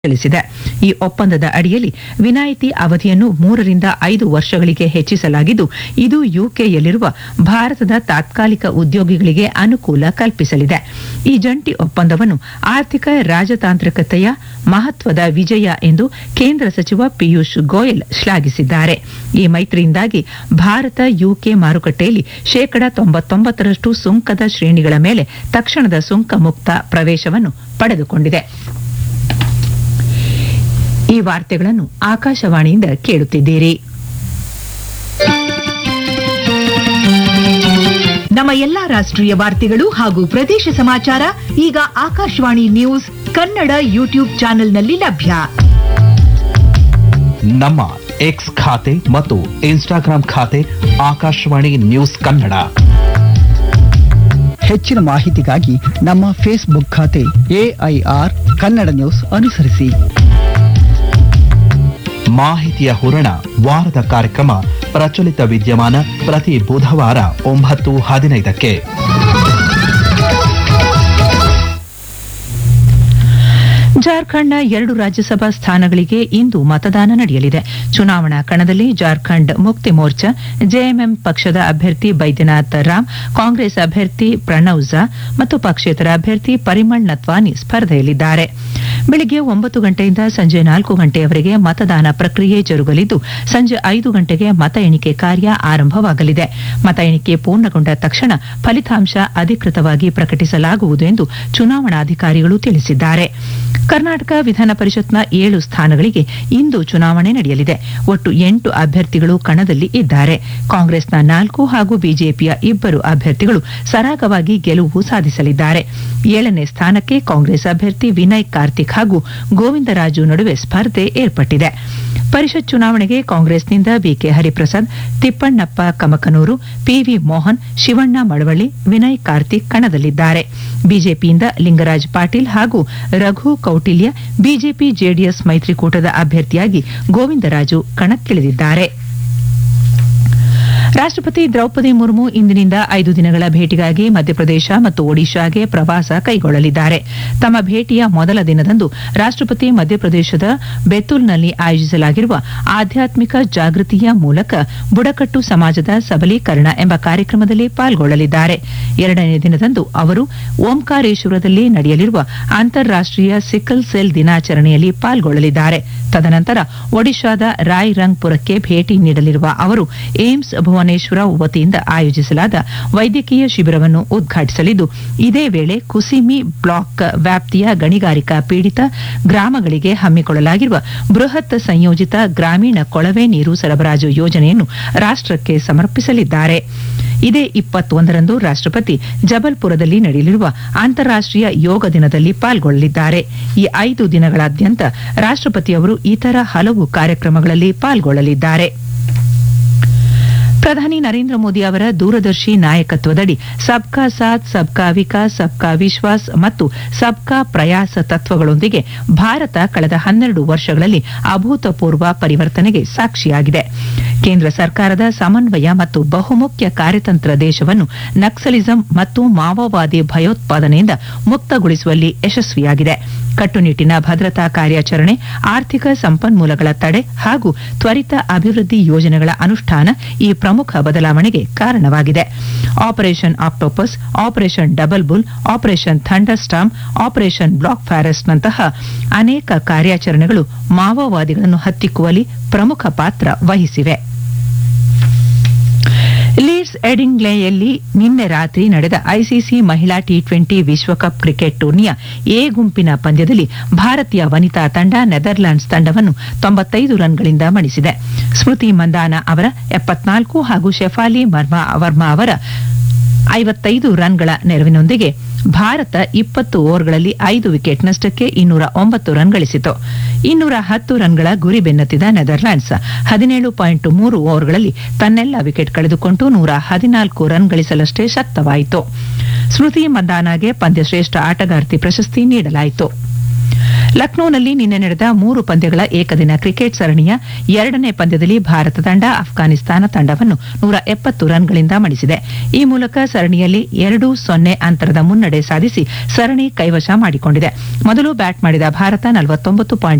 ತಿಳಿಸಿದೆ ಈ ಒಪ್ಪಂದದ ಅಡಿಯಲ್ಲಿ ವಿನಾಯಿತಿ ಅವಧಿಯನ್ನು ಮೂರರಿಂದ ಐದು ವರ್ಷಗಳಿಗೆ ಹೆಚ್ಚಿಸಲಾಗಿದ್ದು ಇದು ಯುಕೆಯಲ್ಲಿರುವ ಭಾರತದ ತಾತ್ಕಾಲಿಕ ಉದ್ಯೋಗಿಗಳಿಗೆ ಅನುಕೂಲ ಕಲ್ಪಿಸಲಿದೆ ಈ ಜಂಟಿ ಒಪ್ಪಂದವನ್ನು ಆರ್ಥಿಕ ರಾಜತಾಂತ್ರಿಕತೆಯ ಮಹತ್ವದ ವಿಜಯ ಎಂದು ಕೇಂದ್ರ ಸಚಿವ ಪಿಯೂಷ್ ಗೋಯಲ್ ಶ್ಲಾಘಿಸಿದ್ದಾರೆ ಈ ಮೈತ್ರಿಯಿಂದಾಗಿ ಭಾರತ ಯುಕೆ ಮಾರುಕಟ್ಟೆಯಲ್ಲಿ ಶೇಕಡ ತೊಂಬತ್ತೊಂಬತ್ತರಷ್ಟು ಸುಂಕದ ಶ್ರೇಣಿಗಳ ಮೇಲೆ ತಕ್ಷಣದ ಸುಂಕ ಮುಕ್ತ ಪ್ರವೇಶವನ್ನು ಪಡೆದುಕೊಂಡಿದೆ ಈ ವಾರ್ತೆಗಳನ್ನು ಆಕಾಶವಾಣಿಯಿಂದ ಕೇಳುತ್ತಿದ್ದೀರಿ ನಮ್ಮ ಎಲ್ಲಾ ರಾಷ್ಟ್ರೀಯ ವಾರ್ತೆಗಳು ಹಾಗೂ ಪ್ರದೇಶ ಸಮಾಚಾರ ಈಗ ಆಕಾಶವಾಣಿ ನ್ಯೂಸ್ ಕನ್ನಡ ಯೂಟ್ಯೂಬ್ ಚಾನೆಲ್ನಲ್ಲಿ ಲಭ್ಯ ನಮ್ಮ ಎಕ್ಸ್ ಖಾತೆ ಮತ್ತು ಇನ್ಸ್ಟಾಗ್ರಾಂ ಖಾತೆ ಆಕಾಶವಾಣಿ ನ್ಯೂಸ್ ಕನ್ನಡ ಹೆಚ್ಚಿನ ಮಾಹಿತಿಗಾಗಿ ನಮ್ಮ ಫೇಸ್ಬುಕ್ ಖಾತೆ ಎಐಆರ್ ಕನ್ನಡ ನ್ಯೂಸ್ ಅನುಸರಿಸಿ ಮಾಹಿತಿಯ ಹೂರಣ ವಾರದ ಕಾರ್ಯಕ್ರಮ ಪ್ರಚಲಿತ ವಿದ್ಯಮಾನ ಪ್ರತಿ ಬುಧವಾರ ಒಂಬತ್ತು ಹದಿನೈದಕ್ಕೆ ಜಾರ್ಖಂಡ್ನ ಎರಡು ರಾಜ್ಯಸಭಾ ಸ್ಥಾನಗಳಿಗೆ ಇಂದು ಮತದಾನ ನಡೆಯಲಿದೆ ಚುನಾವಣಾ ಕಣದಲ್ಲಿ ಜಾರ್ಖಂಡ್ ಮುಕ್ತಿ ಮೋರ್ಚಾ ಜೆಎಂಎಂ ಪಕ್ಷದ ಅಭ್ಯರ್ಥಿ ಬೈದ್ಯನಾಥ್ ರಾಮ್ ಕಾಂಗ್ರೆಸ್ ಅಭ್ಯರ್ಥಿ ಪ್ರಣವ್ ಝಾ ಮತ್ತು ಪಕ್ಷೇತರ ಅಭ್ಯರ್ಥಿ ಪರಿಮಳ್ ನತ್ವಾನಿ ಸ್ಪರ್ಧೆಯಲ್ಲಿದ್ದಾರೆ ಬೆಳಗ್ಗೆ ಒಂಬತ್ತು ಗಂಟೆಯಿಂದ ಸಂಜೆ ನಾಲ್ಕು ಗಂಟೆಯವರೆಗೆ ಮತದಾನ ಪ್ರಕ್ರಿಯೆ ಜರುಗಲಿದ್ದು ಸಂಜೆ ಐದು ಗಂಟೆಗೆ ಮತ ಎಣಿಕೆ ಕಾರ್ಯ ಆರಂಭವಾಗಲಿದೆ ಮತ ಎಣಿಕೆ ಪೂರ್ಣಗೊಂಡ ತಕ್ಷಣ ಫಲಿತಾಂಶ ಅಧಿಕೃತವಾಗಿ ಪ್ರಕಟಿಸಲಾಗುವುದು ಎಂದು ಚುನಾವಣಾಧಿಕಾರಿಗಳು ತಿಳಿಸಿದ್ದಾರೆ ಕರ್ನಾಟಕ ವಿಧಾನ ಪರಿಷತ್ನ ಏಳು ಸ್ಥಾನಗಳಿಗೆ ಇಂದು ಚುನಾವಣೆ ನಡೆಯಲಿದೆ ಒಟ್ಟು ಎಂಟು ಅಭ್ಯರ್ಥಿಗಳು ಕಣದಲ್ಲಿ ಇದ್ದಾರೆ ಕಾಂಗ್ರೆಸ್ನ ನಾಲ್ಕು ಹಾಗೂ ಬಿಜೆಪಿಯ ಇಬ್ಬರು ಅಭ್ಯರ್ಥಿಗಳು ಸರಾಗವಾಗಿ ಗೆಲುವು ಸಾಧಿಸಲಿದ್ದಾರೆ ಏಳನೇ ಸ್ಥಾನಕ್ಕೆ ಕಾಂಗ್ರೆಸ್ ಅಭ್ಯರ್ಥಿ ವಿನಯ್ ಕಾರ್ತಿಕ್ ಹಾಗೂ ಗೋವಿಂದರಾಜು ನಡುವೆ ಸ್ಪರ್ಧೆ ಏರ್ಪಟ್ಟಿದೆ ಪರಿಷತ್ ಚುನಾವಣೆಗೆ ಕಾಂಗ್ರೆಸ್ನಿಂದ ಬಿಕೆ ಹರಿಪ್ರಸಾದ್ ತಿಪ್ಪಣ್ಣಪ್ಪ ಕಮಕನೂರು ಪಿವಿ ಮೋಹನ್ ಶಿವಣ್ಣ ಮಳವಳ್ಳಿ ವಿನಯ್ ಕಾರ್ತಿಕ್ ಕಣದಲ್ಲಿದ್ದಾರೆ ಬಿಜೆಪಿಯಿಂದ ಲಿಂಗರಾಜ್ ಪಾಟೀಲ್ ಹಾಗೂ ರಘು ಕೌಟಿಲ್ಯ ಬಿಜೆಪಿ ಜೆಡಿಎಸ್ ಮೈತ್ರಿಕೂಟದ ಅಭ್ಯರ್ಥಿಯಾಗಿ ಗೋವಿಂದರಾಜು ಕಣಕ್ಕಿಳಿದಿದ್ದಾರೆ ರಾಷ್ಟ್ರಪತಿ ದ್ರೌಪದಿ ಮುರ್ಮು ಇಂದಿನಿಂದ ಐದು ದಿನಗಳ ಭೇಟಿಗಾಗಿ ಮಧ್ಯಪ್ರದೇಶ ಮತ್ತು ಒಡಿಶಾಗೆ ಪ್ರವಾಸ ಕೈಗೊಳ್ಳಲಿದ್ದಾರೆ ತಮ್ಮ ಭೇಟಿಯ ಮೊದಲ ದಿನದಂದು ರಾಷ್ಟ್ರಪತಿ ಮಧ್ಯಪ್ರದೇಶದ ಬೆತುಲ್ನಲ್ಲಿ ಆಯೋಜಿಸಲಾಗಿರುವ ಆಧ್ಯಾತ್ಮಿಕ ಜಾಗೃತಿಯ ಮೂಲಕ ಬುಡಕಟ್ಟು ಸಮಾಜದ ಸಬಲೀಕರಣ ಎಂಬ ಕಾರ್ಯಕ್ರಮದಲ್ಲಿ ಪಾಲ್ಗೊಳ್ಳಲಿದ್ದಾರೆ ಎರಡನೇ ದಿನದಂದು ಅವರು ಓಂಕಾರೇಶ್ವರದಲ್ಲಿ ನಡೆಯಲಿರುವ ಅಂತಾರಾಷ್ಟೀಯ ಸಿಕ್ಕಲ್ ಸೆಲ್ ದಿನಾಚರಣೆಯಲ್ಲಿ ಪಾಲ್ಗೊಳ್ಳಲಿದ್ದಾರೆ ತದನಂತರ ಒಡಿಶಾದ ರಾಯ್ ರಂಗ್ಪುರಕ್ಕೆ ಭೇಟಿ ನೀಡಲಿರುವ ಅವರು ಏಮ್ಸ್ ಭುವನೇಶ್ವರ ವತಿಯಿಂದ ಆಯೋಜಿಸಲಾದ ವೈದ್ಯಕೀಯ ಶಿಬಿರವನ್ನು ಉದ್ಘಾಟಿಸಲಿದ್ದು ಇದೇ ವೇಳೆ ಕುಸಿಮಿ ಬ್ಲಾಕ್ ವ್ಯಾಪ್ತಿಯ ಗಣಿಗಾರಿಕಾ ಪೀಡಿತ ಗ್ರಾಮಗಳಿಗೆ ಹಮ್ಮಿಕೊಳ್ಳಲಾಗಿರುವ ಬೃಹತ್ ಸಂಯೋಜಿತ ಗ್ರಾಮೀಣ ಕೊಳವೆ ನೀರು ಸರಬರಾಜು ಯೋಜನೆಯನ್ನು ರಾಷ್ಟಕ್ಕೆ ಸಮರ್ಪಿಸಲಿದ್ದಾರೆ ಇದೇ ಇಪ್ಪತ್ತೊಂದರಂದು ರಾಷ್ಟ್ರಪತಿ ಜಬಲ್ಪುರದಲ್ಲಿ ನಡೆಯಲಿರುವ ಅಂತಾರಾಷ್ಟೀಯ ಯೋಗ ದಿನದಲ್ಲಿ ಪಾಲ್ಗೊಳ್ಳಲಿದ್ದಾರೆ ಈ ಐದು ದಿನಗಳಾದ್ಯಂತ ರಾಷ್ಟ್ರಪತಿಯವರು ಇತರ ಹಲವು ಕಾರ್ಯಕ್ರಮಗಳಲ್ಲಿ ಪಾಲ್ಗೊಳ್ಳಲಿದ್ದಾರೆ ಪ್ರಧಾನಿ ನರೇಂದ್ರ ಮೋದಿ ಅವರ ದೂರದರ್ಶಿ ನಾಯಕತ್ವದಡಿ ಸಬ್ಕಾ ಸಾಥ್ ಸಬ್ಕಾ ವಿಕಾಸ್ ಸಬ್ಕಾ ವಿಶ್ವಾಸ್ ಮತ್ತು ಸಬ್ಕಾ ಪ್ರಯಾಸ ತತ್ವಗಳೊಂದಿಗೆ ಭಾರತ ಕಳೆದ ಹನ್ನೆರಡು ವರ್ಷಗಳಲ್ಲಿ ಅಭೂತಪೂರ್ವ ಪರಿವರ್ತನೆಗೆ ಸಾಕ್ಷಿಯಾಗಿದೆ ಕೇಂದ್ರ ಸರ್ಕಾರದ ಸಮನ್ವಯ ಮತ್ತು ಬಹುಮುಖ್ಯ ಕಾರ್ಯತಂತ್ರ ದೇಶವನ್ನು ನಕ್ಸಲಿಸಂ ಮತ್ತು ಮಾವೋವಾದಿ ಭಯೋತ್ಪಾದನೆಯಿಂದ ಮುಕ್ತಗೊಳಿಸುವಲ್ಲಿ ಯಶಸ್ವಿಯಾಗಿದೆ ಕಟ್ಟುನಿಟ್ಟಿನ ಭದ್ರತಾ ಕಾರ್ಯಾಚರಣೆ ಆರ್ಥಿಕ ಸಂಪನ್ಮೂಲಗಳ ತಡೆ ಹಾಗೂ ತ್ವರಿತ ಅಭಿವೃದ್ಧಿ ಯೋಜನೆಗಳ ಅನುಷ್ಠಾನ ಈ ಪ್ರಮುಖ ಬದಲಾವಣೆಗೆ ಕಾರಣವಾಗಿದೆ operation octopus operation double bull operation thunder storm operation black ಫಾರೆಸ್ಟ್ನಂತಹ ಅನೇಕ ಕಾರ್ಯಾಚರಣೆಗಳು ಮಾವೋವಾದಿಗಳನ್ನು ಹತ್ತಿಕ್ಕುವಲ್ಲಿ ಪ್ರಮುಖ ಪಾತ್ರ ವಹಿಸಿವೆ ಲೀಡ್ಸ್ ಎಡಿಂಗ್ಲೆಯಲ್ಲಿ ನಿನ್ನೆ ರಾತ್ರಿ ನಡೆದ ಐಸಿಸಿ ಮಹಿಳಾ ಟಿ ಟ್ವೆಂಟಿ ವಿಶ್ವಕಪ್ ಕ್ರಿಕೆಟ್ ಟೂರ್ನಿಯ ಎ ಗುಂಪಿನ ಪಂದ್ಯದಲ್ಲಿ ಭಾರತೀಯ ವನಿತಾ ತಂಡ ನೆದರ್ಲ್ಯಾಂಡ್ಸ್ ತಂಡವನ್ನು ತೊಂಬತ್ತೈದು ರನ್ಗಳಿಂದ ಮಣಿಸಿದೆ ಸ್ಮೃತಿ ಮಂದಾನ ಅವರ ಎಪ್ಪತ್ನಾಲ್ಕು ಹಾಗೂ ಶೆಫಾಲಿ ಮರ್ಮಾ ವರ್ಮಾ ಅವರ ಐವತ್ತೈದು ರನ್ಗಳ ನೆರವಿನೊಂದಿಗೆ ಭಾರತ ಇಪ್ಪತ್ತು ಓವರ್ಗಳಲ್ಲಿ ಐದು ವಿಕೆಟ್ ನಷ್ಟಕ್ಕೆ ಇನ್ನೂರ ಒಂಬತ್ತು ರನ್ ಗಳಿಸಿತು ಇನ್ನೂರ ಹತ್ತು ರನ್ಗಳ ಗುರಿ ಬೆನ್ನತ್ತಿದ ನೆದರ್ಲ್ಯಾಂಡ್ಸ್ ಹದಿನೇಳು ಪಾಯಿಂಟ್ ಮೂರು ಓವರ್ಗಳಲ್ಲಿ ತನ್ನೆಲ್ಲ ವಿಕೆಟ್ ಕಳೆದುಕೊಂಡು ನೂರ ಹದಿನಾಲ್ಕು ರನ್ ಗಳಿಸಲಷ್ಟೇ ಶಕ್ತವಾಯಿತು ಸ್ಮೃತಿ ಮಂದಾನಾಗೆ ಪಂದ್ಯಶ್ರೇಷ್ಠ ಆಟಗಾರ್ತಿ ಪ್ರಶಸ್ತಿ ನೀಡಲಾಯಿತು ಲಕ್ನೋನಲ್ಲಿ ನಿನ್ನೆ ನಡೆದ ಮೂರು ಪಂದ್ಯಗಳ ಏಕದಿನ ಕ್ರಿಕೆಟ್ ಸರಣಿಯ ಎರಡನೇ ಪಂದ್ಯದಲ್ಲಿ ಭಾರತ ತಂಡ ಅಫ್ಘಾನಿಸ್ತಾನ ತಂಡವನ್ನು ನೂರ ಎಪ್ಪತ್ತು ರನ್ಗಳಿಂದ ಮಣಿಸಿದೆ ಈ ಮೂಲಕ ಸರಣಿಯಲ್ಲಿ ಎರಡು ಸೊನ್ನೆ ಅಂತರದ ಮುನ್ನಡೆ ಸಾಧಿಸಿ ಸರಣಿ ಕೈವಶ ಮಾಡಿಕೊಂಡಿದೆ ಮೊದಲು ಬ್ಯಾಟ್ ಮಾಡಿದ ಭಾರತ ನಲವತ್ತೊಂಬತ್ತು